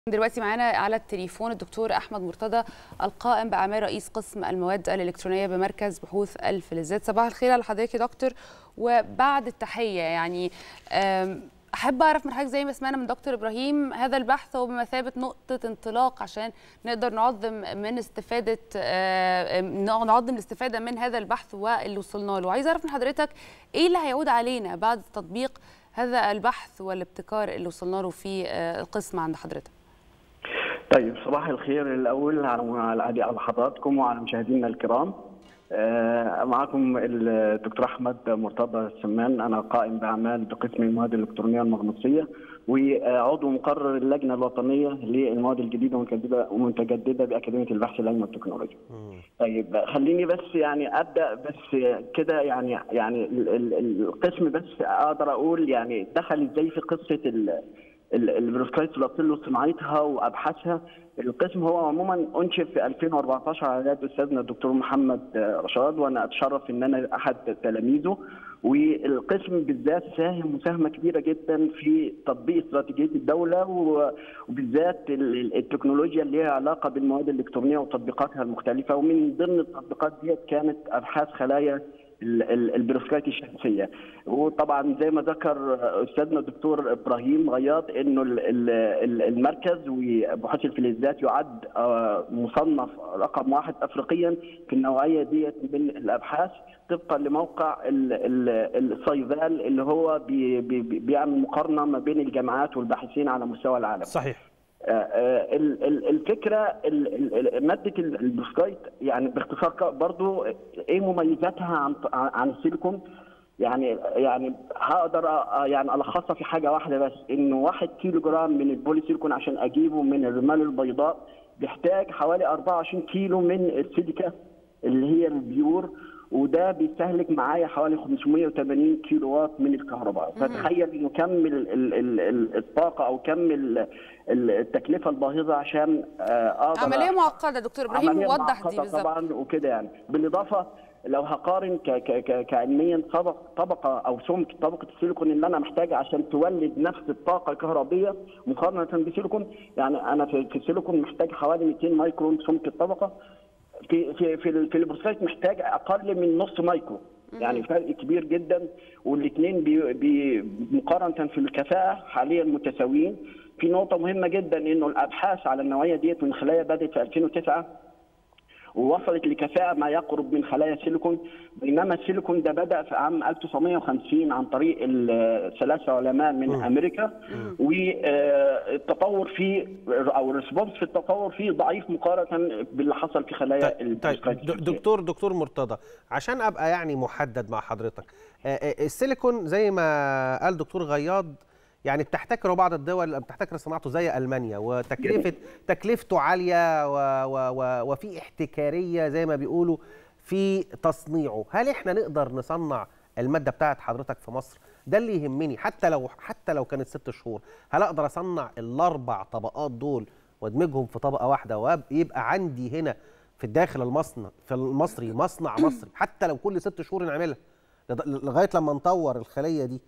دلوقتي معانا على التليفون الدكتور احمد مرتضى القائم باعمال رئيس قسم المواد الالكترونيه بمركز بحوث الفلزات صباح الخير على حضرتك يا دكتور وبعد التحيه يعني احب اعرف من حضرتك زي ما سمعنا من دكتور ابراهيم هذا البحث هو بمثابه نقطه انطلاق عشان نقدر نعظم من استفاده نعظم الاستفاده من هذا البحث واللي وصلنا له عايز اعرف من حضرتك ايه اللي هيعود علينا بعد تطبيق هذا البحث والابتكار اللي وصلنا له في القسم عند حضرتك طيب صباح الخير الاول على على حضراتكم وعلى مشاهدينا الكرام معكم الدكتور احمد مرتضى السمان انا قائم باعمال بقسم المواد الالكترونيه المغناطيسيه وعضو مقرر اللجنه الوطنيه للمواد الجديده ومتجدده باكاديميه البحث العلمي والتكنولوجيا. طيب خليني بس يعني ابدا بس كده يعني يعني القسم بس اقدر اقول يعني دخل ازاي في قصه البروسكايت الاصيل وصناعتها وابحاثها القسم هو عموما انشئ في 2014 على يد استاذنا الدكتور محمد رشاد وانا اتشرف ان انا احد تلاميذه والقسم بالذات ساهم مساهمه كبيره جدا في تطبيق استراتيجيه الدوله وبالذات التكنولوجيا اللي لها علاقه بالمواد الالكترونيه وتطبيقاتها المختلفه ومن ضمن التطبيقات ديت كانت ابحاث خلايا البروسكايت الشمسيه وطبعا زي ما ذكر استاذنا الدكتور ابراهيم غياض انه المركز وبحوث الفلزات يعد مصنف رقم واحد افريقيا في النوعيه ديت من الابحاث طبقا لموقع الصيفال اللي هو بي بي بيعمل مقارنه ما بين الجامعات والباحثين على مستوى العالم. صحيح. الفكره ماده البروسكايت يعني باختصار برضو ايه مميزاتها عن عن السيليكون يعني يعني هقدر يعني الخصها في حاجه واحده بس انه 1 كيلو جرام من البولي سيليكون عشان اجيبه من الرمال البيضاء بيحتاج حوالي 24 كيلو من السيليكا اللي هي البيور وده بيستهلك معايا حوالي 580 كيلو واط من الكهرباء فتخيل انه كم الطاقه او كم التكلفه الباهظه عشان اقدر عمليه معقده دكتور ابراهيم وضح دي بالظبط طبعا وكده يعني بالاضافه لو هقارن ك ك كعلميا طبق طبقه او سمك طبقه السيليكون اللي انا محتاجها عشان تولد نفس الطاقه الكهربيه مقارنه بسيليكون يعني انا في السيليكون محتاج حوالي 200 مايكرون سمك الطبقه في في في, في البروسيس محتاج اقل من نص مايكرو يعني فرق كبير جدا والاثنين بي بي مقارنه في الكفاءه حاليا متساويين في نقطه مهمه جدا انه الابحاث على النوعيه ديت من خلايا بدات في 2009 ووصلت لكفاءه ما يقرب من خلايا السيليكون بينما السيليكون ده بدا في عام 1950 عن طريق ثلاثه علماء من م. امريكا والتطور فيه او الريسبونس في التطور فيه ضعيف مقارنه باللي حصل في خلايا طيب, طيب دكتور دكتور مرتضى عشان ابقى يعني محدد مع حضرتك السيليكون زي ما قال دكتور غياض يعني بتحتكره بعض الدول بتحتكر صناعته زي المانيا وتكلفه تكلفته عاليه و و و وفي احتكاريه زي ما بيقولوا في تصنيعه، هل احنا نقدر نصنع الماده بتاعت حضرتك في مصر؟ ده اللي يهمني حتى لو حتى لو كانت ست شهور، هل اقدر اصنع الاربع طبقات دول وادمجهم في طبقه واحده ويبقى عندي هنا في الداخل المصنع في المصري مصنع مصري حتى لو كل ست شهور نعملها لغايه لما نطور الخليه دي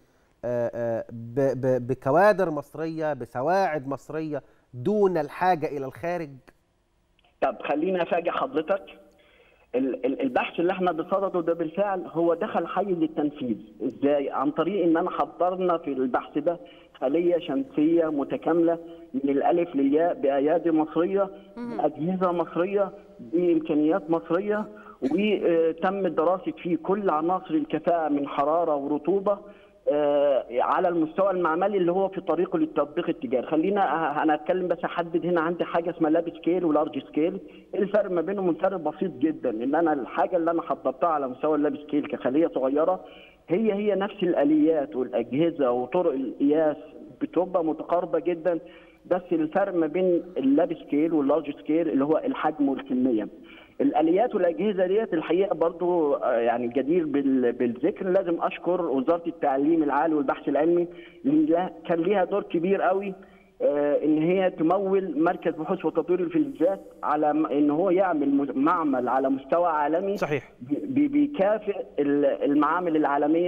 بكوادر مصريه بسواعد مصريه دون الحاجه الى الخارج طب خليني افاجئ حضرتك البحث اللي احنا بصدده ده بالفعل هو دخل حيز التنفيذ ازاي عن طريق ان انا حضرنا في البحث ده خليه شمسيه متكامله من الالف للياء بايادي مصريه باجهزه مصريه بامكانيات مصريه وتم دراسه فيه كل عناصر الكفاءه من حراره ورطوبه على المستوى المعملي اللي هو في طريقه للتطبيق التجاري خلينا انا اتكلم بس احدد هنا عندي حاجه اسمها لاب سكيل ولارج سكيل الفرق ما بينهم الفرق بسيط جدا ان انا الحاجه اللي انا حضرتها على مستوى اللاب سكيل كخليه صغيره هي هي نفس الاليات والاجهزه وطرق القياس بتبقى متقاربه جدا بس الفرق ما بين اللاب سكيل واللارج سكيل اللي هو الحجم والكميه الاليات والاجهزه ديت الحقيقه برضو يعني جدير بالذكر لازم اشكر وزاره التعليم العالي والبحث العلمي اللي كان ليها دور كبير قوي ان هي تمول مركز بحوث وتطوير الفلزات على ان هو يعمل معمل على مستوى عالمي صحيح بيكافئ المعامل العالميه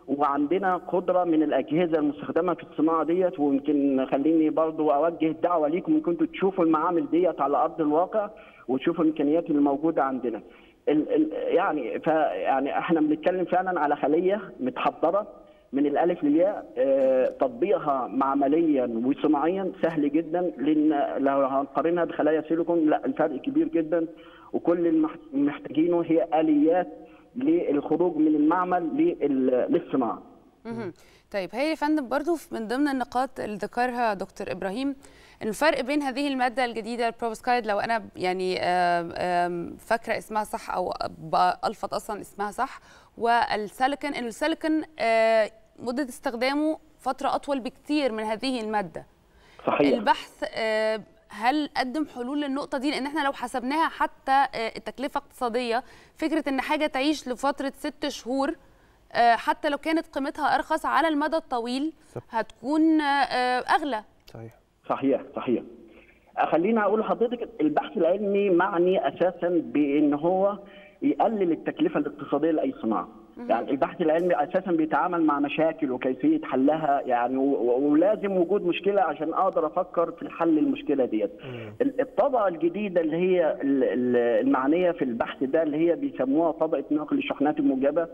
وعندنا قدره من الاجهزه المستخدمه في الصناعه ديت ويمكن خليني برضو اوجه الدعوه ليكم ان كنتوا تشوفوا المعامل ديت على ارض الواقع وتشوفوا الامكانيات اللي موجوده عندنا. ال ال يعني ف يعني احنا بنتكلم فعلا على خليه متحضره من الالف للياء آه، تطبيقها معمليا وصناعيا سهل جدا لان لو هنقارنها بخلايا سيليكون لا الفرق كبير جدا وكل اللي محت- محتاجينه هي اليات للخروج من المعمل لل- للصناعه. مهم. طيب هي يا فندم برضو في- من ضمن النقاط اللي ذكرها دكتور ابراهيم إن الفرق بين هذه الماده الجديده البروفسكايد لو انا يعني آم، آم، فاكره اسمها صح او الفت اصلا اسمها صح والسيليكون انه السيليكون آه، مده استخدامه فتره اطول بكتير من هذه الماده صحيح البحث آه، هل قدم حلول للنقطه دي لان احنا لو حسبناها حتى آه، التكلفه اقتصاديه فكره ان حاجه تعيش لفتره ست شهور آه، حتى لو كانت قيمتها ارخص على المدى الطويل بالظبط. هتكون آه، آه، اغلى صحيح صحيح صحيح خليني اقول لحضرتك البحث العلمي معني اساسا بان هو يقلل التكلفه الاقتصاديه لاي صناعه يعني البحث العلمي اساسا بيتعامل مع مشاكل وكيفيه حلها يعني و- و- ولازم وجود مشكله عشان اقدر افكر في حل المشكله ديت ال- الطبقه الجديده اللي هي ال- ال- المعنيه في البحث ده اللي هي بيسموها طبقه نقل الشحنات الموجبه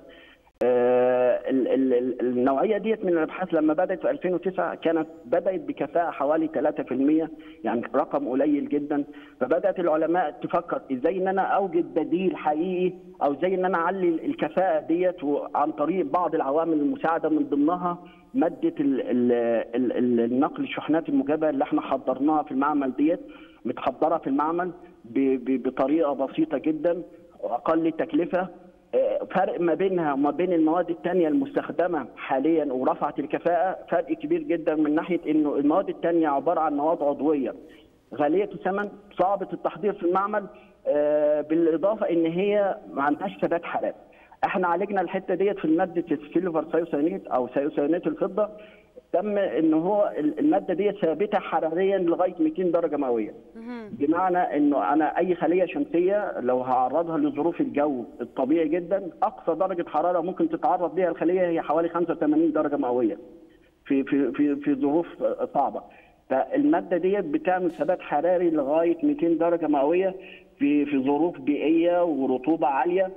آه، ال- ال- ال- النوعيه ديت من الابحاث لما بدات في 2009 كانت بدات بكفاءه حوالي 3% يعني رقم قليل جدا فبدات العلماء تفكر ازاي ان انا اوجد بديل حقيقي او ازاي ان انا اعلي الكفاءه ديت عن طريق بعض العوامل المساعده من ضمنها ماده ال ال ال ال النقل الشحنات الموجبه اللي احنا حضرناها في المعمل ديت متحضره في المعمل ب- ب- بطريقه بسيطه جدا واقل تكلفه آه، فرق ما بينها وما بين المواد الثانيه المستخدمه حاليا ورفعت الكفاءه فرق كبير جدا من ناحيه انه المواد الثانيه عباره عن مواد عضويه غاليه الثمن صعبه التحضير في المعمل آه، بالاضافه ان هي ما عندهاش ثبات حراري احنا عالجنا الحته ديت في ماده السيلفر سايوسيانيت او سايوسيانيت الفضه تم ان هو الماده دي ثابته حراريا لغايه 200 درجه مئويه بمعنى انه انا اي خليه شمسيه لو هعرضها لظروف الجو الطبيعي جدا اقصى درجه حراره ممكن تتعرض ليها الخليه هي حوالي 85 درجه مئويه في في في في ظروف صعبه فالماده ديت بتعمل ثبات حراري لغايه 200 درجه مئويه في في ظروف بيئيه ورطوبه عاليه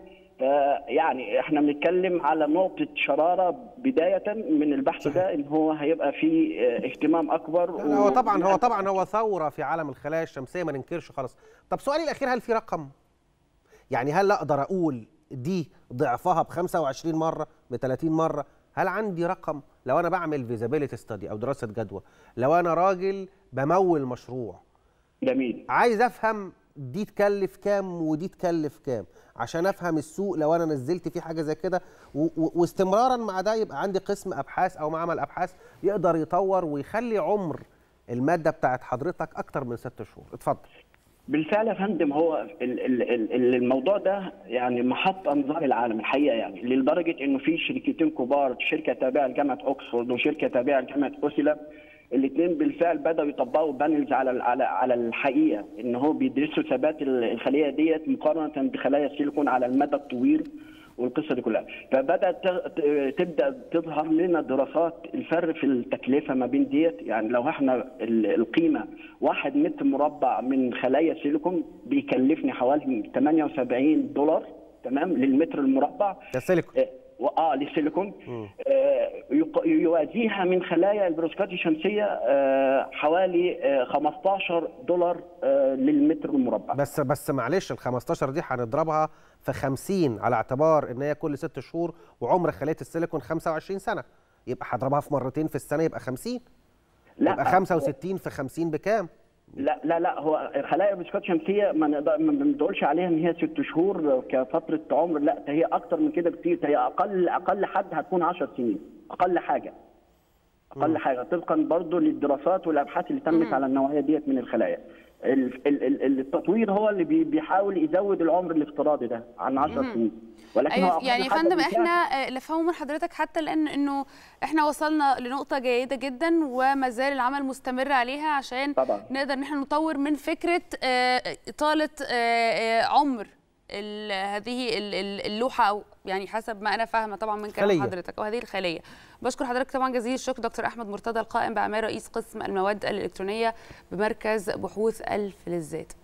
يعني احنا بنتكلم على نقطه شراره بدايه من البحث ده ان هو هيبقى فيه اهتمام اكبر لا هو طبعا هو طبعا هو ثوره في عالم الخلايا الشمسيه ما ننكرش خالص طب سؤالي الاخير هل في رقم يعني هل اقدر اقول دي ضعفها ب 25 مره ب 30 مره هل عندي رقم لو انا بعمل فيزابيليتي ستادي او دراسه جدوى لو انا راجل بمول مشروع جميل عايز افهم دي تكلف كام ودي تكلف كام عشان افهم السوق لو انا نزلت فيه حاجه زي كده و- و- واستمرارا مع ده يبقى عندي قسم ابحاث او معمل ابحاث يقدر يطور ويخلي عمر الماده بتاعت حضرتك اكتر من ست شهور اتفضل بالفعل يا فندم هو ال- ال- ال- الموضوع ده يعني محط انظار العالم الحقيقه يعني لدرجه انه في شركتين كبار شركه تابعه لجامعه اوكسفورد وشركه تابعه لجامعه اوسيلا الاثنين بالفعل بداوا يطبقوا بانلز على على على الحقيقه ان هو بيدرسوا ثبات الخليه ديت مقارنه بخلايا السيليكون على المدى الطويل والقصه دي كلها فبدات ت- تبدا تظهر لنا دراسات الفرق في التكلفه ما بين ديت يعني لو احنا ال- القيمه واحد متر مربع من خلايا سيليكون بيكلفني حوالي 78 دولار تمام للمتر المربع ده سيليكون آه، اه للسيليكون آه، يق- يوازيها من خلايا البروسكات الشمسيه آه، حوالي آه، 15 دولار آه، للمتر المربع بس بس معلش ال 15 دي هنضربها في 50 على اعتبار ان هي كل ست شهور وعمر خليه السيليكون 25 سنه يبقى هضربها في مرتين في السنه يبقى 50 يبقى 65 في 50 بكام؟ لا لا لا هو خلايا البروسكات الشمسيه ما نقدر ما بنقولش عليها ان هي ست شهور كفتره عمر لا ده هي اكتر من كده بكتير ده هي اقل اقل حد هتكون 10 سنين اقل حاجه اقل حاجه طبقا برضو للدراسات والابحاث اللي تمت على النوعيه ديت من الخلايا ال- ال- ال- التطوير هو اللي بي- بيحاول يزود العمر الافتراضي ده عن 10 سنين ولكن هو ايوه أقل يعني يا حاجة فندم بيساعد. احنا آه، اللي فهمه من حضرتك حتى لان انه احنا وصلنا لنقطه جيده جدا وما زال العمل مستمر عليها عشان طبعا نقدر ان احنا نطور من فكره آه، اطاله آه، آه، عمر ال- هذه ال- ال- اللوحه او يعني حسب ما انا فاهمه طبعا من كلام خلية. حضرتك او هذه الخليه بشكر حضرتك طبعا جزيل الشكر دكتور احمد مرتضى القائم باعمال رئيس قسم المواد الالكترونيه بمركز بحوث الفلزات